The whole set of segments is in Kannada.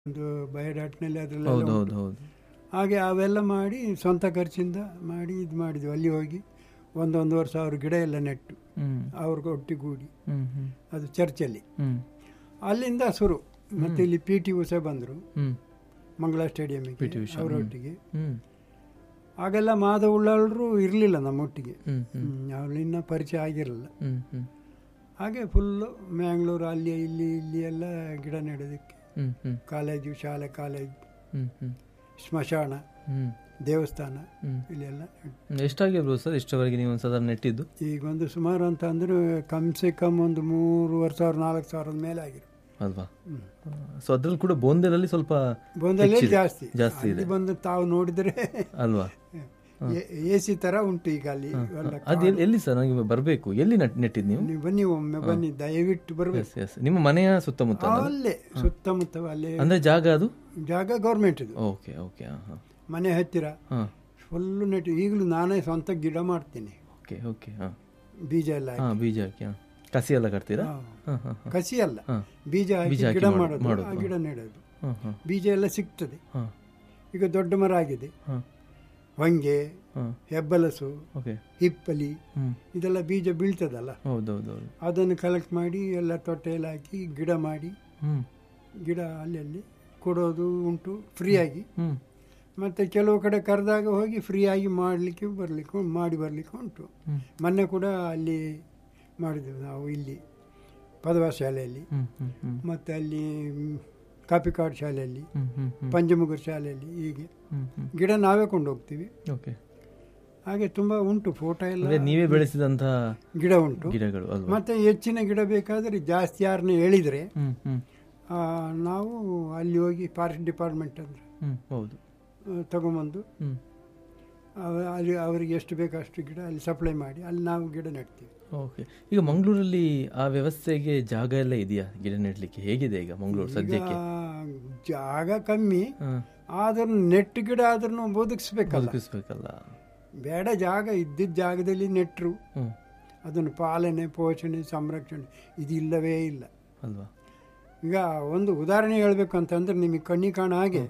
ಒಂದು ಬಯೋಡಾಟ್ನಲ್ಲಿ ಅದರಲ್ಲೆಲ್ಲ ಹೌದು ಉಂಟು. ಹೌದು ಹೌದು ಹಾಗೆ ಅವೆಲ್ಲ ಮಾಡಿ ಸ್ವಂತ ಖರ್ಚಿಂದ ಮಾಡಿ ಇದು ಮಾಡಿದ್ವಿ ಅಲ್ಲಿ ಹೋಗಿ ಒಂದೊಂದುವರೆ ಸಾವಿರ ಗಿಡ ಎಲ್ಲ ನೆಟ್ಟು ಹ್ಮ್ ಅವ್ರಿಗೆ ಒಟ್ಟಿಗೂಡಿ ಹ್ಮ್ ಹ್ಮ್ ಅದು ಚರ್ಚಲ್ಲಿ ಹ್ಮ್ ಅಲ್ಲಿಂದ ಶುರು ಮತ್ತೆ ಇಲ್ಲಿ ಪಿ ಟಿ ಉಷಾ ಬಂದರು ಹ್ಮ್ ಮಂಗಳ ಸ್ಟೇಡಿಯಂಗೆ PT ಉಷಾ, ಹ್ಮ್. ಅವರೊಟ್ಟಿಗೆ ಹ್ಮ್ ಆಗೆಲ್ಲ ಮಾಧವುಳ್ಳರು ಇರಲಿಲ್ಲ ನಮ್ಮೊಟ್ಟಿಗೆ ಹ್ಮ್ ಹ್ಮ್ ಹ್ಮ್, ಅವಳಿನ್ನ ಪರಿಚಯ ಆಗಿರಲಿಲ್ಲ ಹ್ಮ್ ಹ್ಮ್ ಹಾಗೆ ಫುಲ್ಲು ಮ್ಯಾಂಗ್ಳೂರು ಅಲ್ಲಿ ಇಲ್ಲಿ ಇಲ್ಲಿ ಎಲ್ಲ ಗಿಡ ನೆಡೋದಕ್ಕೆ ಹ್ಮ್ ಹ್ಮ್ ಕಾಲೇಜು ಶಾಲೆ ಕಾಲೇಜು ಹ್ಮ್ ಹ್ಮ್ ಸ್ಮಶಾನ ಹ್ಮ್ ದೇವಸ್ಥಾನ ಹ್ಮ್ ಇಲ್ಲೆಲ್ಲ ನೆಟ್ಟು. ಹ್ಮ್. ಎಷ್ಟಾಗಿರ್ಬೋದು ಸರ್ ಇಷ್ಟವರೆಗೆ ನೀವು ಒಂದು ಸಾಧಾರಣ ನೆಟ್ಟಿದ್ದು ಈಗ ಒಂದು ಸುಮಾರು ಅಂತ ಅಂದ್ರೆ ಕಮ್ ಸೆ ಕಮ್ ಒಂದು ಮೂರುವರೆ ಸಾವಿರ ನಾಲ್ಕು ಸಾವಿರದ ಮೇಲೆ ಆಗಿರೋ ಅಲ್ವಾ ಹ್ಮ್. ಸೊ ಅದ್ರಲ್ಲಿ ಕೂಡ ಬೋಂದೆಲಲ್ಲಿ ಸ್ವಲ್ಪ ಬಂದಲ್ಲಿ ಹೆಚ್ಚಿದೆ. ಜಾಸ್ತಿ ಜಾಸ್ತಿ ಇದೆ ಅಲ್ಲಿ ಬಂದು ತಾವು ನೋಡಿದ್ರೆ ಅಲ್ವಾ ಎ ಸಿ ತರ ಉಂಟು ಈಗ ಅಲ್ಲಿ ಎಲ್ಲ ಅದು ಎಲ್ಲಿ- ಎಲ್ಲಿ ಸರ್ ನನಗೆ ಬರಬೇಕು ಎಲ್ಲಿ ನಟ್ ನೆಟ್ಟಿದ್ದು ನೀವು ನೀವು ಬನ್ನಿ ಒಮ್ಮೆ ಬನ್ನಿ ದಯವಿಟ್ಟು ಬರ್ಬೇಕು ಎಸ್ ಎಸ್ ನಿಮ್ಮ ಮನೆಯ ಸುತ್ತಮುತ್ತ ಅಲ್ಲ? ಅಲ್ಲೇ ಸುತ್ತಮುತ್ತ ಅಲ್ಲೇ ಅಂದ್ರೆ ಜಾಗ ಅದು ಜಾಗ ಗೌರ್ಮೆಂಟ್ ಇದು ಓಕೆ ಓಕೆ ಹಾಂ ಹಾಂ ಮನೆ ಹತ್ತಿರ ಹಾಂ ಫುಲ್ಲು ನೆಟ್ಟು ಈಗಲೂ ನಾನೇ ಸ್ವಂತ ಗಿಡ ಮಾಡ್ತೀನಿ ಓಕೆ ಓಕೆ ಹಾಂ ಬೀಜ ಎಲ್ಲ ಹಾಕಿ. ಹಾಂ ಬೀಜ ಹಾಕಿ ಹಾಂ ಕಸಿ ಎಲ್ಲ ಕಟ್ತೀರಾ ಹಾ. ಹಾಂ ಹಾಂ ಹಾಂ ಕಸಿ ಅಲ್ಲ ಹಾಂ ಬೀಜ ಹಾಕಿ ಬೀಜ ಹಾಕಿ ಗಿಡ ಮಾಡು- ಮಾಡೋದು ಮಾಡೋದು, ಆ ಹಾ. ಗಿಡ ನೆಡೋದು ಹಾಂ ಹಾಂ ಬೀಜ ಎಲ್ಲ ಸಿಗ್ತದೆ ಹಾಂ ಈಗ ದೊಡ್ಡ ಮರ ಆಗಿದೆ ಹಾಂ ಹೊಂಗೆ ಹಾಂ ಹೆಬ್ಬಲಸು ಓಕೆ ಹಿಪ್ಪಲಿ ಹ್ಞೂ ಇದೆಲ್ಲ ಬೀಜ ಬೀಳ್ತದಲ್ಲ ಹೌದು ಹೌದು ಹೌದು ಅದನ್ನು ಕಲೆಕ್ಟ್ ಮಾಡಿ ಎಲ್ಲ ತೊಟ್ಟೆಯಲ್ಲಿ ಹಾಕಿ ಗಿಡ ಮಾಡಿ ಹ್ಞೂ ಗಿಡ ಅಲ್ಲಲ್ಲಿ ಕೊಡೋದು ಉಂಟು ಫ್ರೀಯಾಗಿ ಹ್ಞೂ ಮತ್ತು ಕೆಲವು ಕಡೆ ಕರೆದಾಗ ಹೋಗಿ ಫ್ರೀಯಾಗಿ ಮಾಡಲಿಕ್ಕೆ ಬರಲಿಕ್ಕೆ ಮಾಡಿ ಬರಲಿಕ್ಕೆ ಉಂಟು ಹ್ಞೂ ಮೊನ್ನೆ ಕೂಡ ಅಲ್ಲಿ ಮಾಡಿದೆವು ನಾವು ಇಲ್ಲಿ ಪದವ ಶಾಲೆಯಲ್ಲಿ ಹ್ಞೂ ಹ್ಞೂ ಹ್ಞೂ ಮತ್ತು ಅಲ್ಲಿ ಮ್, ಕಾಪಿಕಾಡ್ ಶಾಲೆಯಲ್ಲಿ ಹ್ಞೂ ಹ್ಞೂ ಹ್ಞೂ ಪಂಚಮುಖರ್ ಶಾಲೆಯಲ್ಲಿ ಹೀಗೆ ಹ್ಞೂ ಹ್ಞೂ ಗಿಡ ನಾವೇ ಕೊಂಡು ಹೋಗ್ತೀವಿ ಓಕೆ ಹಾಗೆ ತುಂಬ ಉಂಟು ಫೋಟೋ ಎಲ್ಲ ಅಂದ್ರೆ ನೀವೇ ಬೆಳೆಸಿದಂಥ ಗಿಡ ಉಂಟು ಗಿಡಗಳು ಅಲ್ವಾ ಮತ್ತು ಹೆಚ್ಚಿನ ಗಿಡ ಬೇಕಾದರೆ ಜಾಸ್ತಿ ಯಾರನ್ನ ಹೇಳಿದರೆ ಹ್ಮ್ ಹ್ಮ್ ನಾವು ಅಲ್ಲಿ ಹೋಗಿ ಫಾರೆಸ್ಟ್ ಡಿಪಾರ್ಟ್ಮೆಂಟ್ ಅಂದರೆ ಹ್ಮ್ ಹೌದು ತಗೊಂಬಂದು ಹ್ಮ್ ಅವ- ಅಲ್ಲಿ ಅವರಿಗೆ ಎಷ್ಟು ಬೇಕೋ ಅಷ್ಟು ಗಿಡ ಅಲ್ಲಿ ಸಪ್ಲೈ ಮಾಡಿ ಅಲ್ಲಿ ನಾವು ಗಿಡ ನೆಡ್ತೀವಿ ಓಕೆ ಈಗ ಮಂಗಳೂರಲ್ಲಿ ಆ ವ್ಯವಸ್ಥೆಗೆ ಜಾಗ ಎಲ್ಲ ಇದೆಯಾ ಗಿಡ ನೆಡ್ಲಿಕ್ಕೆ ಹೇಗಿದೆ ಈಗ ಮಂಗಳೂರು ಈಗ ಸದ್ಯಕ್ಕೆ ಜಾಗ ಕಮ್ಮಿ ಹಾ ಆದ್ರೂ ನೆಟ್ ಗಿಡ ಆದ್ರೂ ಬದುಕಿಸ್ಬೇಕಲ್ಲ ಬದುಕಿಸ್ಬೇಕಲ್ಲ ಬೇಡ ಜಾಗ ಇದ್ದಿದ್ದ ಜಾಗದಲ್ಲಿ ನೆಟ್ಟರು ಹ್ಮ್ ಅದನ್ನು ಪಾಲನೆ ಪೋಷಣೆ ಸಂರಕ್ಷಣೆ ಇದಿಲ್ಲವೇ ಇಲ್ಲ ಅಲ್ವಾ ಈಗ ಒಂದು ಉದಾಹರಣೆ ಹೇಳಬೇಕು ಅಂತಂದ್ರೆ ನಿಮಗೆ ಕಣ್ಣಿ ಕಾಣ ಹಾಗೆ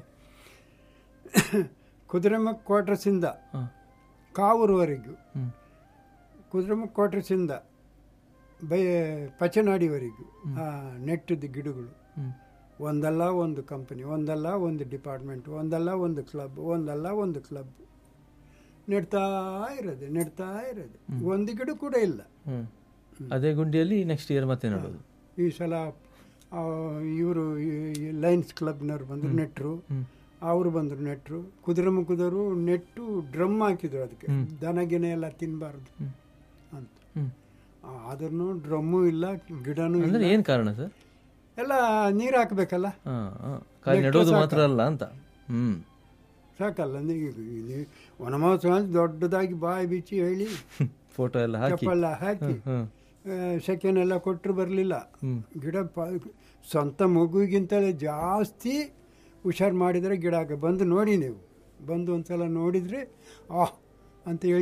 ಕುದುರೆಮುಖ ಕ್ವಾರ್ಟರ್ಸಿಂದ ಹಾ ಕಾವೂರುವರೆಗೂ ಹ್ಮ್ ಕುದುರೆಮುಖ ಕ್ವಾರ್ಟರ್ಸಿಂದ ಬೈ ಪಚನಾಡಿವರೆಗೂ ಆ ನೆಟ್ಟದ ಗಿಡಗಳು ಹ್ಮ್ ಒಂದಲ್ಲ ಒಂದು ಕಂಪನಿ ಒಂದಲ್ಲ ಒಂದು ಡಿಪಾರ್ಟ್ಮೆಂಟ್ ಒಂದಲ್ಲ ಒಂದು ಕ್ಲಬ್ ಒಂದಲ್ಲ ಒಂದು ಕ್ಲಬ್ ನೆಡ್ತಾ ಇರೋದು ನೆಡ್ತಾ ಇರೋದು ಒಂದು ಗಿಡ ಕೂಡ ಇಲ್ಲ ಹ್ಮ್ ಅದೇ ಗುಂಡಿಯಲ್ಲಿ ನೆಕ್ಸ್ಟ್ ಇಯರ್ ಮತ್ತೆ ನೋಡೋದು ಈ ಸಲ ಇವರು ಲೈನ್ಸ್ ಕ್ಲಬ್ನವ್ರು ಬಂದರು ನೆಟ್ಟರು ಹ್ಮ್ ಅವರು ಬಂದರು ನೆಟ್ಟರು ಕುದುರೆ ಮುಖದವರು ನೆಟ್ಟು ಡ್ರಮ್ ಹಾಕಿದ್ರು ಅದಕ್ಕೆ ದನ ಗಿನ ಎಲ್ಲ ತಿನ್ನಬಾರ್ದು ಹ್ಮ್ ಅಂತ ಹ್ಮ್ ಆದ್ರೂ ಡ್ರಮ್ಮು ಇಲ್ಲ ಗಿಡನೂ ಇಲ್ಲ ಅಂದ್ರೆ ಏನ್ ಕಾರಣ ಸರ್ ಎಲ್ಲ ನೀರು ಹಾಕಬೇಕಲ್ಲ ಹಾ ಹಾ ಖಾಲಿ ನೆಡೋದು ಮಾತ್ರ ಅಲ್ಲ ಅಂತ ಹ್ಮ್ ಸಾಕಲ್ಲ ನೀವು ನೀವು ವನಮಹೋತ್ಸವ ಅಂತ ದೊಡ್ಡದಾಗಿ ಬಾಯಿ ಬಿಚ್ಚಿ ಹೇಳಿ ಫೋಟೋ ಎಲ್ಲ ಹಾಕಿ ಚಪ್ಪಲ್ಲ ಹಾಕಿ ಹ್ಮ್ ಸೆಕೆಂಡ್ ಎಲ್ಲ ಕೊಟ್ಟರು ಬರಲಿಲ್ಲ ಹ್ಮ್ ಗಿಡ ಪ ಸ್ವಂತ ಮಗುವಿಗಿಂತಲೇ ಜಾಸ್ತಿ ಹುಷಾರು ಮಾಡಿದರೆ ಗಿಡ ಆಗ ಬಂದು ನೋಡಿ ನೀವು ಬಂದು ಒಂದ್ಸಲ ನೋಡಿದರೆ ಆಹ್ ಅಂತ ಹೇಳಿ